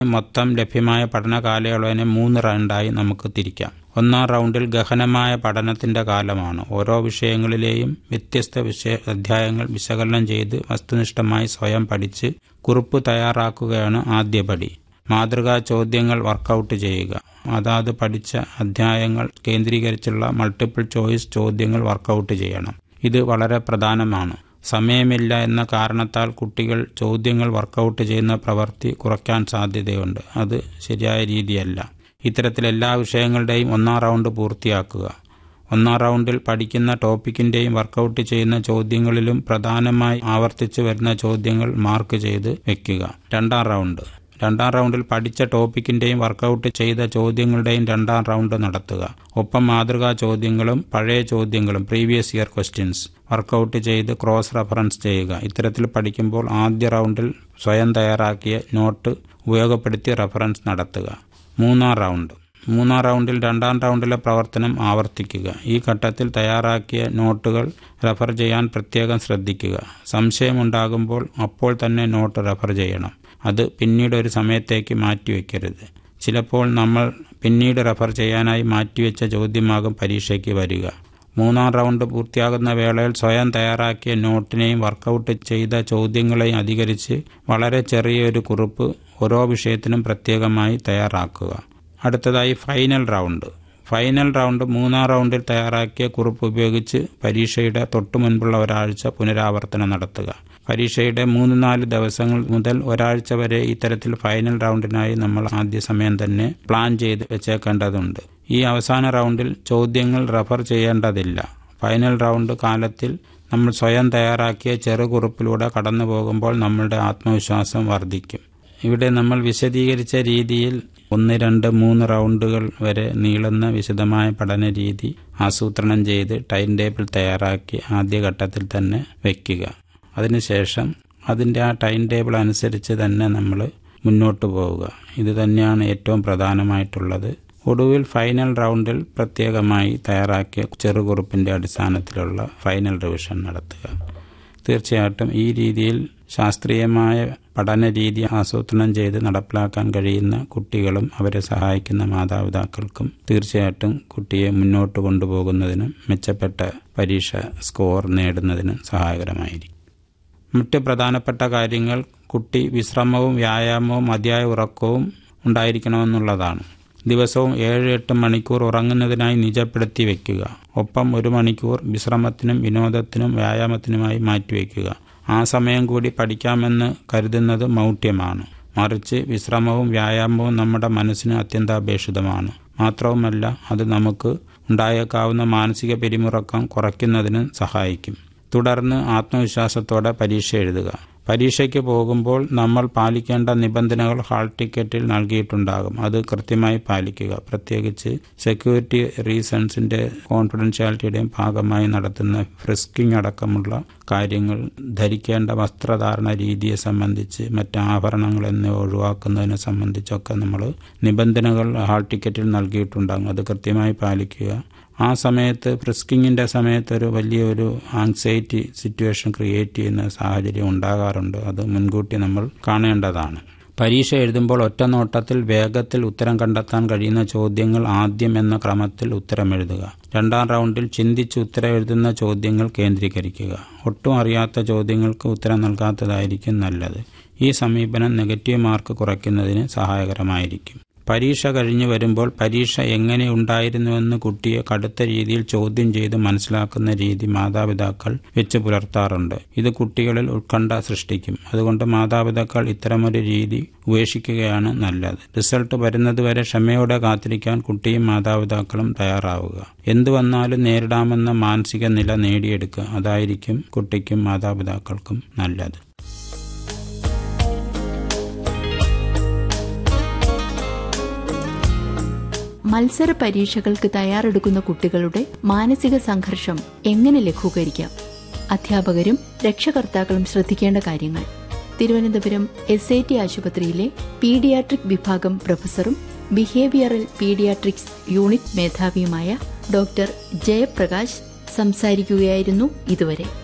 മൊത്തം ലഭ്യമായ പഠന കാലയളവിനെ മൂന്ന് റൗണ്ടായി നമുക്ക് തിരിക്കാം ഒന്നാം റൗണ്ടിൽ ഗഹനമായ പഠനത്തിന്റെ കാലമാണ് ഓരോ വിഷയങ്ങളിലെയും വ്യത്യസ്ത വിഷയ അധ്യായങ്ങൾ വിശകലനം ചെയ്ത് വസ്തുനിഷ്ഠമായി സ്വയം പഠിച്ച് കുറിപ്പ് തയ്യാറാക്കുകയാണ് ആദ്യപടി മാതൃകാ ചോദ്യങ്ങൾ വർക്കൗട്ട് ചെയ്യുക അതാത് പഠിച്ച അധ്യായങ്ങൾ കേന്ദ്രീകരിച്ചുള്ള മൾട്ടിപ്പിൾ ചോയ്സ് ചോദ്യങ്ങൾ വർക്കൗട്ട് ചെയ്യണം ഇത് വളരെ പ്രധാനമാണ് സമയമില്ല എന്ന കാരണത്താൽ കുട്ടികൾ ചോദ്യങ്ങൾ വർക്കൗട്ട് ചെയ്യുന്ന പ്രവൃത്തി കുറയ്ക്കാൻ സാധ്യതയുണ്ട് അത് ശരിയായ രീതിയല്ല ഇത്തരത്തിൽ എല്ലാ വിഷയങ്ങളുടെയും ഒന്നാം റൗണ്ട് പൂർത്തിയാക്കുക ഒന്നാം റൗണ്ടിൽ പഠിക്കുന്ന ടോപ്പിക്കിന്റെയും വർക്കൗട്ട് ചെയ്യുന്ന ചോദ്യങ്ങളിലും പ്രധാനമായി ആവർത്തിച്ചു വരുന്ന ചോദ്യങ്ങൾ മാർക്ക് ചെയ്ത് വെക്കുക രണ്ടാം റൗണ്ട് രണ്ടാം റൗണ്ടിൽ പഠിച്ച ടോപ്പിക്കിന്റെയും വർക്കൗട്ട് ചെയ്ത ചോദ്യങ്ങളുടെയും രണ്ടാം റൗണ്ട് നടത്തുക ഒപ്പം മാതൃകാ ചോദ്യങ്ങളും പഴയ ചോദ്യങ്ങളും പ്രീവിയസ് ഇയർ ക്വസ്റ്റ്യൻസ് വർക്കൗട്ട് ചെയ്ത് ക്രോസ് റെഫറൻസ് ചെയ്യുക ഇത്തരത്തിൽ പഠിക്കുമ്പോൾ ആദ്യ റൗണ്ടിൽ സ്വയം തയ്യാറാക്കിയ നോട്ട് ഉപയോഗപ്പെടുത്തി റെഫറൻസ് നടത്തുക മൂന്നാം റൗണ്ട് മൂന്നാം റൗണ്ടിൽ രണ്ടാം റൗണ്ടിലെ പ്രവർത്തനം ആവർത്തിക്കുക ഈ ഘട്ടത്തിൽ തയ്യാറാക്കിയ നോട്ടുകൾ റെഫർ ചെയ്യാൻ പ്രത്യേകം ശ്രദ്ധിക്കുക സംശയമുണ്ടാകുമ്പോൾ അപ്പോൾ തന്നെ നോട്ട് റെഫർ ചെയ്യണം അത് പിന്നീട് ഒരു സമയത്തേക്ക് മാറ്റിവെക്കരുത് ചിലപ്പോൾ നമ്മൾ പിന്നീട് റെഫർ ചെയ്യാനായി മാറ്റിവെച്ച ചോദ്യമാകും പരീക്ഷയ്ക്ക് വരിക മൂന്നാം റൗണ്ട് പൂർത്തിയാകുന്ന വേളയിൽ സ്വയം തയ്യാറാക്കിയ നോട്ടിനെയും വർക്കൗട്ട് ചെയ്ത ചോദ്യങ്ങളെയും അധികരിച്ച് വളരെ ചെറിയൊരു കുറിപ്പ് ഓരോ വിഷയത്തിനും പ്രത്യേകമായി തയ്യാറാക്കുക അടുത്തതായി ഫൈനൽ റൗണ്ട് ഫൈനൽ റൗണ്ട് മൂന്നാം റൗണ്ടിൽ തയ്യാറാക്കിയ കുറിപ്പ് ഉപയോഗിച്ച് പരീക്ഷയുടെ തൊട്ടു മുൻപുള്ള ഒരാഴ്ച പുനരാവർത്തനം നടത്തുക പരീക്ഷയുടെ മൂന്ന് നാല് ദിവസങ്ങൾ മുതൽ ഒരാഴ്ച വരെ ഇത്തരത്തിൽ ഫൈനൽ റൗണ്ടിനായി നമ്മൾ ആദ്യ സമയം തന്നെ പ്ലാൻ ചെയ്ത് വെച്ചേക്കേണ്ടതുണ്ട് ഈ അവസാന റൗണ്ടിൽ ചോദ്യങ്ങൾ റെഫർ ചെയ്യേണ്ടതില്ല ഫൈനൽ റൗണ്ട് കാലത്തിൽ നമ്മൾ സ്വയം തയ്യാറാക്കിയ ചെറുകുറിപ്പിലൂടെ കടന്നു പോകുമ്പോൾ നമ്മളുടെ ആത്മവിശ്വാസം വർദ്ധിക്കും ഇവിടെ നമ്മൾ വിശദീകരിച്ച രീതിയിൽ ഒന്ന് രണ്ട് മൂന്ന് റൗണ്ടുകൾ വരെ നീളുന്ന വിശദമായ പഠന രീതി ആസൂത്രണം ചെയ്ത് ടൈം ടേബിൾ തയ്യാറാക്കി ആദ്യഘട്ടത്തിൽ തന്നെ വയ്ക്കുക അതിനുശേഷം അതിൻ്റെ ആ ടൈം ടേബിൾ അനുസരിച്ച് തന്നെ നമ്മൾ മുന്നോട്ട് പോവുക ഇത് തന്നെയാണ് ഏറ്റവും പ്രധാനമായിട്ടുള്ളത് ഒടുവിൽ ഫൈനൽ റൗണ്ടിൽ പ്രത്യേകമായി തയ്യാറാക്കിയ ചെറുകുറിപ്പിൻ്റെ അടിസ്ഥാനത്തിലുള്ള ഫൈനൽ റിവിഷൻ നടത്തുക തീർച്ചയായിട്ടും ഈ രീതിയിൽ ശാസ്ത്രീയമായ പഠന രീതി ആസൂത്രണം ചെയ്ത് നടപ്പിലാക്കാൻ കഴിയുന്ന കുട്ടികളും അവരെ സഹായിക്കുന്ന മാതാപിതാക്കൾക്കും തീർച്ചയായിട്ടും കുട്ടിയെ മുന്നോട്ട് കൊണ്ടുപോകുന്നതിനും മെച്ചപ്പെട്ട പരീക്ഷ സ്കോർ നേടുന്നതിനും സഹായകരമായിരിക്കും മറ്റ് പ്രധാനപ്പെട്ട കാര്യങ്ങൾ കുട്ടി വിശ്രമവും വ്യായാമവും മതിയായ ഉറക്കവും ഉണ്ടായിരിക്കണമെന്നുള്ളതാണ് ദിവസവും ഏഴ് എട്ട് മണിക്കൂർ ഉറങ്ങുന്നതിനായി നിജപ്പെടുത്തി വയ്ക്കുക ഒപ്പം ഒരു മണിക്കൂർ വിശ്രമത്തിനും വിനോദത്തിനും വ്യായാമത്തിനുമായി മാറ്റിവെക്കുക ആ സമയം കൂടി പഠിക്കാമെന്ന് കരുതുന്നത് മൗഢ്യമാണ് മറിച്ച് വിശ്രമവും വ്യായാമവും നമ്മുടെ മനസ്സിന് അത്യന്താപേക്ഷിതമാണ് മാത്രവുമല്ല അത് നമുക്ക് ഉണ്ടായേക്കാവുന്ന മാനസിക പിരിമുറക്കം കുറയ്ക്കുന്നതിന് സഹായിക്കും തുടർന്ന് ആത്മവിശ്വാസത്തോടെ പരീക്ഷ എഴുതുക പരീക്ഷയ്ക്ക് പോകുമ്പോൾ നമ്മൾ പാലിക്കേണ്ട നിബന്ധനകൾ ഹാൾ ടിക്കറ്റിൽ നൽകിയിട്ടുണ്ടാകും അത് കൃത്യമായി പാലിക്കുക പ്രത്യേകിച്ച് സെക്യൂരിറ്റി റീസൺസിന്റെ കോൺഫിഡൻഷ്യാലിറ്റിയുടെയും ഭാഗമായി നടത്തുന്ന ഫ്രിസ്കിംഗ് അടക്കമുള്ള കാര്യങ്ങൾ ധരിക്കേണ്ട വസ്ത്രധാരണ രീതിയെ സംബന്ധിച്ച് മറ്റ് ആഭരണങ്ങൾ എന്നിവ ഒഴിവാക്കുന്നതിനെ സംബന്ധിച്ചൊക്കെ നമ്മൾ നിബന്ധനകൾ ഹാൾ ടിക്കറ്റിൽ നൽകിയിട്ടുണ്ടാകും അത് കൃത്യമായി പാലിക്കുക ആ സമയത്ത് ഫ്രിസ്കിങ്ങിൻ്റെ സമയത്ത് ഒരു വലിയൊരു ആങ്സൈറ്റി സിറ്റുവേഷൻ ക്രിയേറ്റ് ചെയ്യുന്ന സാഹചര്യം ഉണ്ടാകാറുണ്ട് അത് മുൻകൂട്ടി നമ്മൾ കാണേണ്ടതാണ് പരീക്ഷ എഴുതുമ്പോൾ ഒറ്റ നോട്ടത്തിൽ വേഗത്തിൽ ഉത്തരം കണ്ടെത്താൻ കഴിയുന്ന ചോദ്യങ്ങൾ ആദ്യം എന്ന ക്രമത്തിൽ ഉത്തരം എഴുതുക രണ്ടാം റൗണ്ടിൽ ചിന്തിച്ച് ഉത്തരം എഴുതുന്ന ചോദ്യങ്ങൾ കേന്ദ്രീകരിക്കുക ഒട്ടും അറിയാത്ത ചോദ്യങ്ങൾക്ക് ഉത്തരം നൽകാത്തതായിരിക്കും നല്ലത് ഈ സമീപനം നെഗറ്റീവ് മാർക്ക് കുറയ്ക്കുന്നതിന് സഹായകരമായിരിക്കും പരീക്ഷ കഴിഞ്ഞു വരുമ്പോൾ പരീക്ഷ എങ്ങനെ ഉണ്ടായിരുന്നുവെന്ന് കുട്ടിയെ കടുത്ത രീതിയിൽ ചോദ്യം ചെയ്ത് മനസ്സിലാക്കുന്ന രീതി മാതാപിതാക്കൾ വെച്ച് പുലർത്താറുണ്ട് ഇത് കുട്ടികളിൽ ഉത്കണ്ഠ സൃഷ്ടിക്കും അതുകൊണ്ട് മാതാപിതാക്കൾ ഇത്തരമൊരു രീതി ഉപേക്ഷിക്കുകയാണ് നല്ലത് റിസൾട്ട് വരുന്നതുവരെ ക്ഷമയോടെ കാത്തിരിക്കാൻ കുട്ടിയും മാതാപിതാക്കളും തയ്യാറാവുക എന്തു വന്നാലും നേരിടാമെന്ന മാനസിക നില നേടിയെടുക്കുക അതായിരിക്കും കുട്ടിക്കും മാതാപിതാക്കൾക്കും നല്ലത് മത്സര പരീക്ഷകൾക്ക് തയ്യാറെടുക്കുന്ന കുട്ടികളുടെ മാനസിക സംഘർഷം എങ്ങനെ ലഘൂകരിക്കാം അധ്യാപകരും രക്ഷകർത്താക്കളും ശ്രദ്ധിക്കേണ്ട കാര്യങ്ങൾ തിരുവനന്തപുരം എസ് ഐ ടി ആശുപത്രിയിലെ പീഡിയാട്രിക് വിഭാഗം പ്രൊഫസറും ബിഹേവിയറൽ പീഡിയാട്രിക്സ് യൂണിറ്റ് മേധാവിയുമായ ഡോക്ടർ ജയപ്രകാശ് സംസാരിക്കുകയായിരുന്നു ഇതുവരെ